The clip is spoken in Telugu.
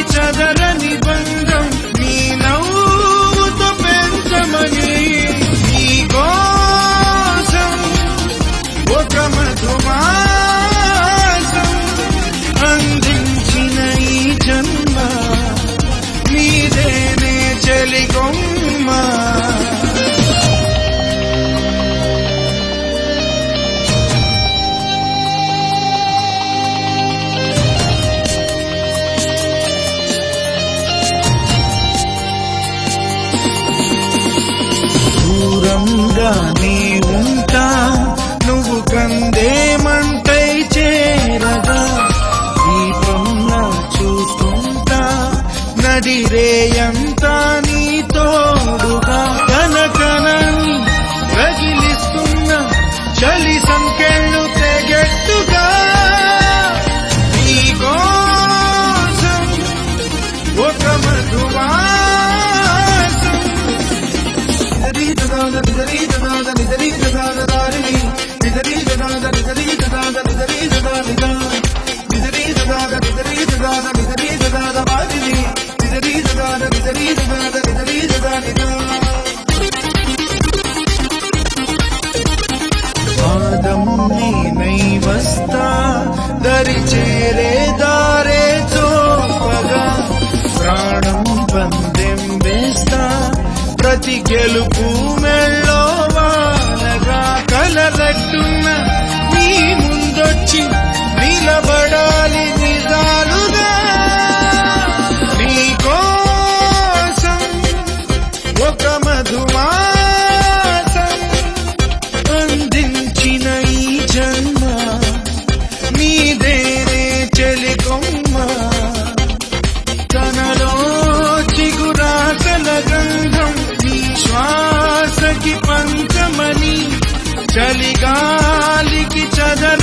చదరని బంధం నీ నవ్వుతో పెంచమని నీ కోసం ఒక మధుమాసం అందించిన ఈ జన్మ నీదేనే చెలిగొమ్మ దూరంగా నీ ఉంటా నువ్వు కందేమంటై చేరగా దీపంలా చూస్తుంటా నడిరేయంతా నీ తోడుగా కనకనని రగిలిస్తున్న చలి సంకెళ్ళు తెగెట్టుగా నీ కోసం ఒక మధువాసం పాదం నేనై వస్తా దరి చేరే దారే చోపగా ప్రాణం పందెం వేస్తా ప్రతి గెలుపు మెళ్ళో వానగా కలరట్టున్న నీ ముందొచ్చి నిలబడాలి నిజాలుగా నీ కోసం ఒక మధుమాసం అందించిన ఈ జన్మ నీదేనే చెలికొమ్మ తనలో చిగురాసల గంధం నీ శ్వాసకి పంచమని చలిగాలికి చదర